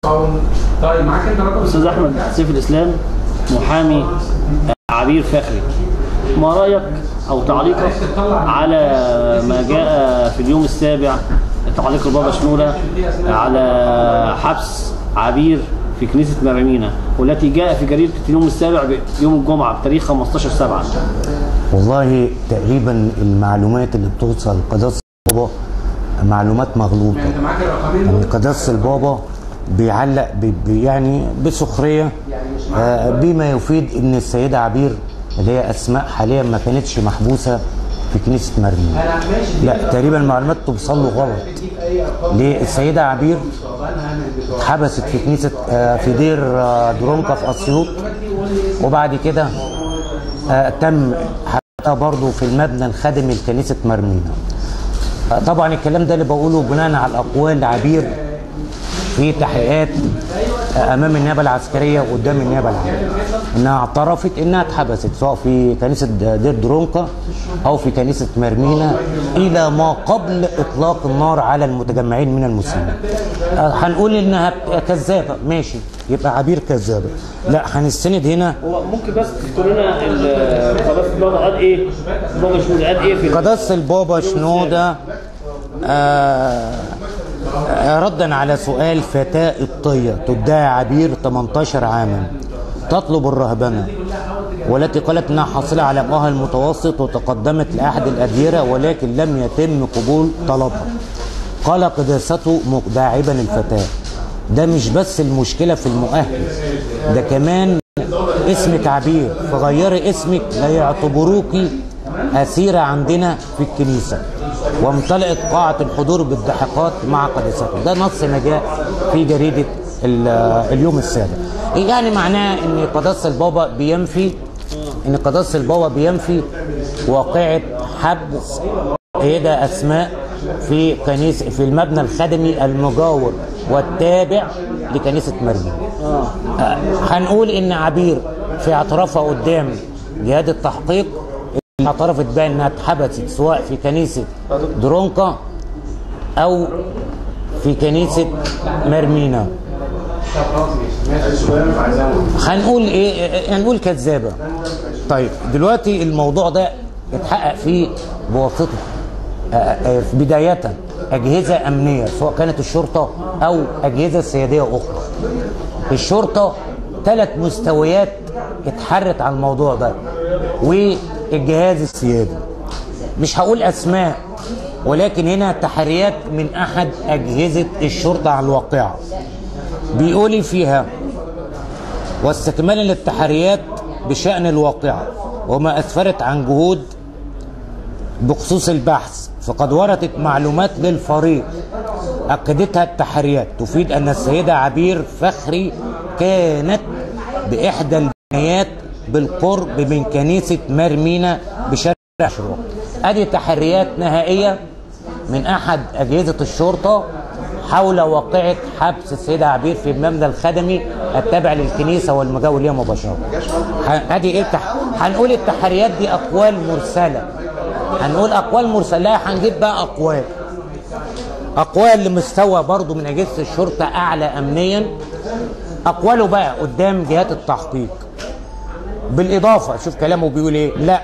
طيب معاك انت رقم استاذ احمد سيف الاسلام محامي عبير فخري ما رايك او تعليقك على ما جاء في اليوم السابع تعليق البابا شنوده على حبس عبير في كنيسه مريمينا والتي جاء في جريده اليوم السابع يوم الجمعه بتاريخ 15 7 والله تقريبا المعلومات اللي بتوصل قداسه البابا معلومات مغلوطه انت معاك الرقمين يعني قداسه البابا بيعلق ب- ب- يعني بسخريه آه، بما يفيد ان السيده عبير اللي هي اسماء حاليا ما كانتش محبوسه في كنيسه مرمين انا ماشي لا تقريبا المعلومات توصل له غلط ليه السيده عبير اتحبست في كنيسه آه، في دير آه، درونكا في اسيوط وبعد كده آه، تم حبسها برضه في المبنى الخادم لكنيسه مرمينا آه، طبعا الكلام ده اللي بقوله بناء على الاقوال عبير في تحقيقات آه، امام النيابه العسكريه وقدام النيابه العامه انها اعترفت انها اتحبست سواء في كنيسه دير درونكا او في كنيسه مرمينا الى ما قبل اطلاق النار على المتجمعين من المسلمين آه، هنقول انها كذابه ماشي يبقى عبير كذابه لا هنستند هنا هو ممكن بس تذكر لنا ال- قداسه البابا قال ايه؟ البابا شنوده قال ايه في ال- قداسه البابا شنوده آه آه، ردا على سؤال فتاة قبطية تدعي عبير 18 عاما تطلب الرهبنة والتي قالت انها حاصلة على مؤهل متوسط وتقدمت لأحد الأديرة ولكن لم يتم قبول طلبها قال قداسته مداعبا الفتاة ده مش بس المشكلة في المؤهل ده كمان اسمك عبير فغيري اسمك لا يعتبروك أسيرة عندنا في الكنيسة وامتلأت قاعة الحضور بالضحكات مع قداسته ده نص ما جاء في جريدة ال- اليوم السابع يعني معناه ان قداسة البابا بينفي ان قداسة البابا بينفي واقعة حبس سيدة أسماء في كنيسة في المبنى الخدمي المجاور والتابع لكنيسة مريم آه، هنقول ان عبير في اعترافها قدام جهاد التحقيق اللي اعترفت بها انها اتحبست سواء في كنيسه درونكا او في كنيسه مرمينا هنقول ايه هنقول كذابه طيب دلوقتي الموضوع ده اتحقق فيه بواسطه آه، آه، بدايه اجهزه امنيه سواء كانت الشرطه او اجهزه سياديه اخرى الشرطه ثلاث مستويات اتحرت على الموضوع ده والجهاز السيادي مش هقول اسماء ولكن هنا تحريات من احد اجهزه الشرطه على الواقعه بيقولي فيها واستكمالا للتحريات بشان الواقعه وما اسفرت عن جهود بخصوص البحث فقد وردت معلومات للفريق أكدتها التحريات تفيد أن السيدة عبير فخري كانت بإحدى البنايات بالقرب من كنيسة مرمينا بشارع شروق أدي تحريات نهائية من أحد أجهزة الشرطة حول واقعة حبس السيدة عبير في المبنى الخدمي التابع للكنيسة والمجاور ليها مباشرة ه- ادي ايه التح... هنقول التحريات دي أقوال مرسلة هنقول أقوال مرسلة لا هنجيب بقى أقوال أقوال لمستوى برضو من أجهزة الشرطة أعلى أمنيا أقواله بقى قدام جهات التحقيق بالإضافة شوف كلامه بيقول إيه لا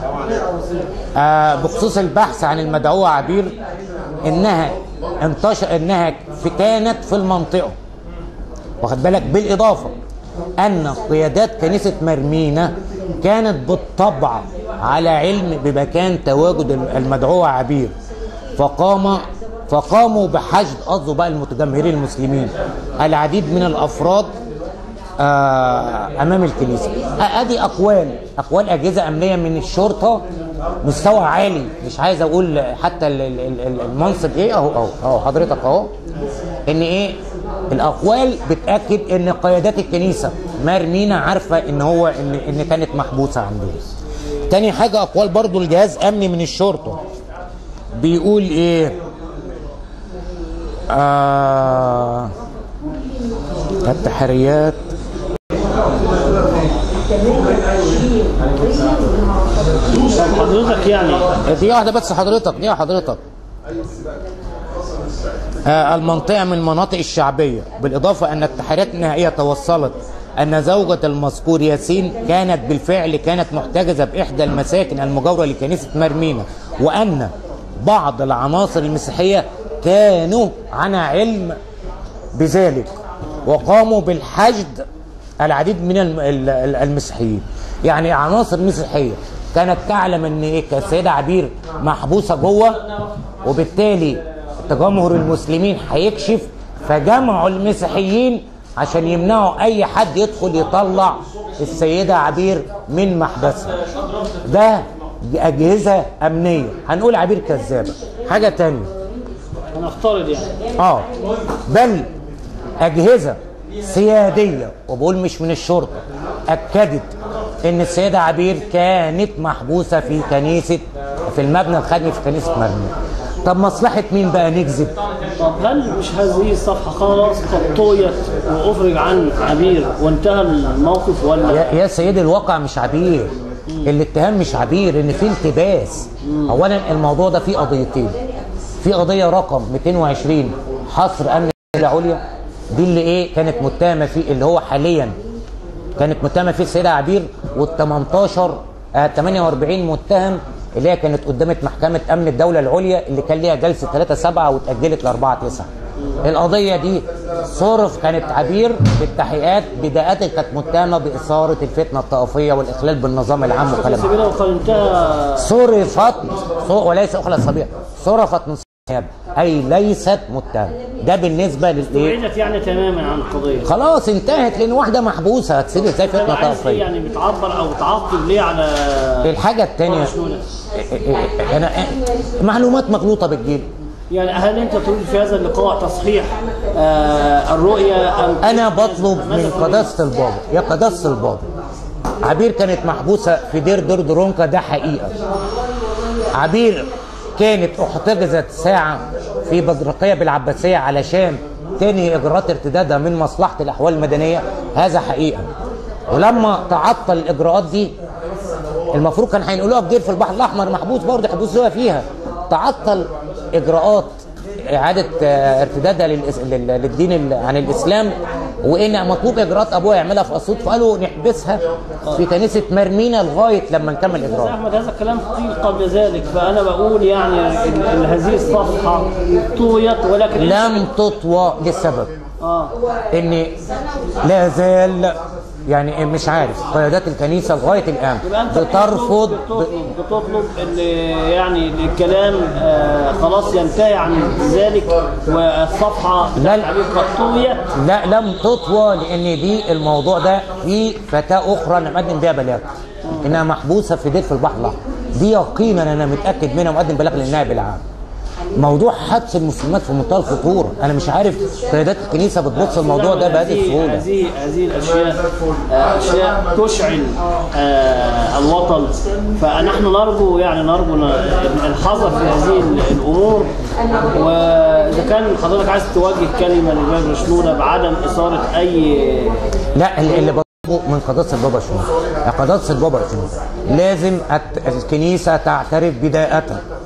آه بخصوص البحث عن المدعوة عبير إنها انتشر إنها في كانت في المنطقة واخد بالك بالإضافة أن قيادات كنيسة مرمينا كانت بالطبع على علم بمكان تواجد المدعوة عبير فقام فقاموا بحشد قصده بقى المتجمهرين المسلمين العديد من الافراد آه امام الكنيسه آه، ادي اقوال اقوال اجهزه امنيه من الشرطه مستوى عالي مش عايز اقول حتى ال- ال- ال- المنصب ايه اهو اهو اهو حضرتك اهو ان ايه الاقوال بتاكد ان قيادات الكنيسه مرمينا عارفه ان هو ان ان كانت محبوسه عندهم تاني حاجه اقوال برضو الجهاز امني من الشرطه بيقول ايه آه التحريات طب حضرتك يعني دي واحده بس حضرتك دي حضرتك آه، المنطقة من المناطق الشعبية بالإضافة أن التحريات النهائية توصلت أن زوجة المذكور ياسين كانت بالفعل كانت محتجزة بإحدى المساكن المجاورة لكنيسة مرمينة وأن بعض العناصر المسيحية كانوا عن علم بذلك وقاموا بالحشد العديد من الم- ال- ال- المسيحيين يعني عناصر مسيحيه كانت تعلم ان ايه كانت السيده عبير محبوسه جوه وبالتالي تجمهر المسلمين هيكشف فجمعوا المسيحيين عشان يمنعوا اي حد يدخل يطلع السيده عبير من محبسها ده اجهزه امنيه هنقول عبير كذابه حاجه تانية هنفترض يعني اه بل اجهزه سياديه وبقول مش من الشرطه اكدت ان السيده عبير كانت محبوسه في كنيسه في المبنى الخدمي في كنيسه مرمي طب مصلحه مين بقى نكذب طب هل مش هذه الصفحة خلاص قد طويت وأفرج عن عبير وانتهى الموقف ولا يا, يا سيدي الواقع مش عبير الاتهام مش عبير ان في التباس اولا الموضوع ده فيه قضيتين في قضيه رقم 220 حصر امن الدولة العليا دي اللي ايه كانت متهمه فيه اللي هو حاليا كانت متهمه فيه السيده عبير وال 18 آه 48 متهم اللي هي كانت قدامت محكمه امن الدوله العليا اللي كان ليها جلسه 3 7 واتاجلت ل 4 9 القضيه دي صرف كانت عبير بالتحقيقات بداية كانت متهمه باثاره الفتنه الطائفيه والاخلال بالنظام العام وكلام سبيلها وقد انتهى صرفت ص- وليس اخلى صبيحه صرفت من النيابه اي ليست متهمه ده بالنسبه للايه بعدت يعني تماما عن القضية خلاص انتهت لان واحده محبوسه هتصير ازاي فتنه طب عايز ايه طائفيه يعني بتعبر او بتعقب ليه على الحاجه الثانيه مشمولة؟ انا معلومات مغلوطه بتجيلي يعني هل انت تريد في هذا اللقاء تصحيح آه الرؤية ام انا بطلب من قداسه البابا يا قداسه البابا عبير كانت محبوسه في دير دور درونكا ده حقيقه عبير كانت احتجزت ساعه في بدرقيه بالعباسيه علشان تنهي اجراءات ارتدادها من مصلحه الاحوال المدنيه هذا حقيقه ولما تعطل الاجراءات دي المفروض كان هينقلوها في دير في البحر الاحمر محبوس برضه يحبسوها فيها تعطل اجراءات اعاده آه، ارتدادها للإس- لل- للدين ال- عن الاسلام وان مطلوب اجراءات ابوها يعملها في اسيوط فقالوا نحبسها في كنيسه مرمينا لغايه لما نكمل استاذ اجراءات احمد هذا الكلام قيل قبل ذلك فانا بقول يعني ال- ال- هذه الصفحة طويت ولكن لم تطوى لسبب اه ان لا زال يعني مش عارف قيادات الكنيسه لغايه الان يبقى انت بترفض بتطلب, بتطلب ان يعني الكلام آه خلاص ينتهي عن ذلك والصفحه لا. التعليق قد طويت لا لم تطوى لان دي الموضوع ده في فتاه اخرى انا مقدم بيها بلاغ انها محبوسه في دير في البحر الاحمر دي يقينا انا متاكد منها مقدم بلاغ للنائب العام موضوع حبس المسلمات في منتهى الخطوره انا مش عارف قيادات الكنيسه بتبص الموضوع ده بهذه هذه السهوله هذه هذه الاشياء آه، اشياء تشعل آه، الوطن فنحن نرجو يعني نرجو ن- الحذر في هذه ال- الامور واذا كان حضرتك عايز توجه كلمه للباب مشنوده بعدم اثاره اي لا اللي اللي بطلبه من قداسه البابا شنو يا قداسه البابا شنو لازم الت- الكنيسه تعترف بدايه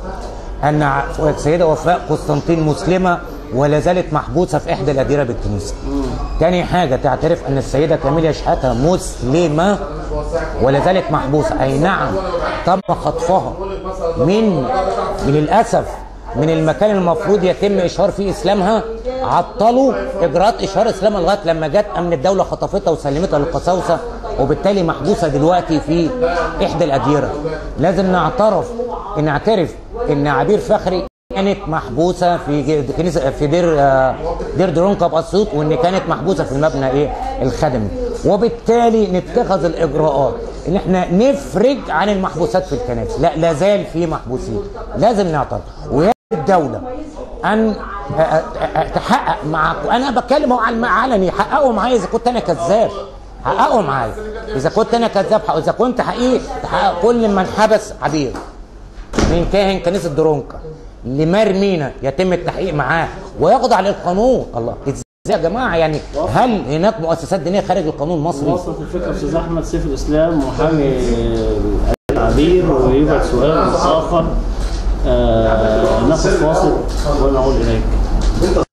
ان ع- السيده وفاء قسطنطين مسلمه ولا زالت محبوسه في احدى الاديره بالكنيسه. تاني حاجه تعترف ان السيده كاميليا شحاته مسلمه ولا زالت محبوسه اي نعم تم خطفها من من للاسف من المكان المفروض يتم اشهار فيه اسلامها عطلوا اجراءات اشهار اسلامها لغايه لما جت امن الدوله خطفتها وسلمتها للقساوسه وبالتالي محبوسه دلوقتي في احدى الاديره لازم نعترف نعترف ان عبير فخري كانت محبوسه في ج- كنيسه في دير آه، دير درونكا باسيوط وان كانت محبوسه في المبنى ايه الخدمي وبالتالي نتخذ الاجراءات ان احنا نفرج عن المحبوسات في الكنائس لا لا زال في محبوسين لازم نعترف وهي الدوله ان آه، آه، آه، تحقق مع انا بتكلم اهو على علني حققوا معايا اذا كنت انا كذاب حققوا معايا اذا كنت انا كذاب حققوا. اذا كنت حقيقي تحقق كل من حبس عبير من كاهن كنيسه درونكا لمرمينا يتم التحقيق معاه ويخضع للقانون الله ازاي يا جماعه يعني هل هناك مؤسسات دينيه خارج القانون المصري؟ وصلت الفكره استاذ احمد سيف الاسلام محامي عبير ويوجد سؤال اخر آه ناخذ فاصل ونعود اليك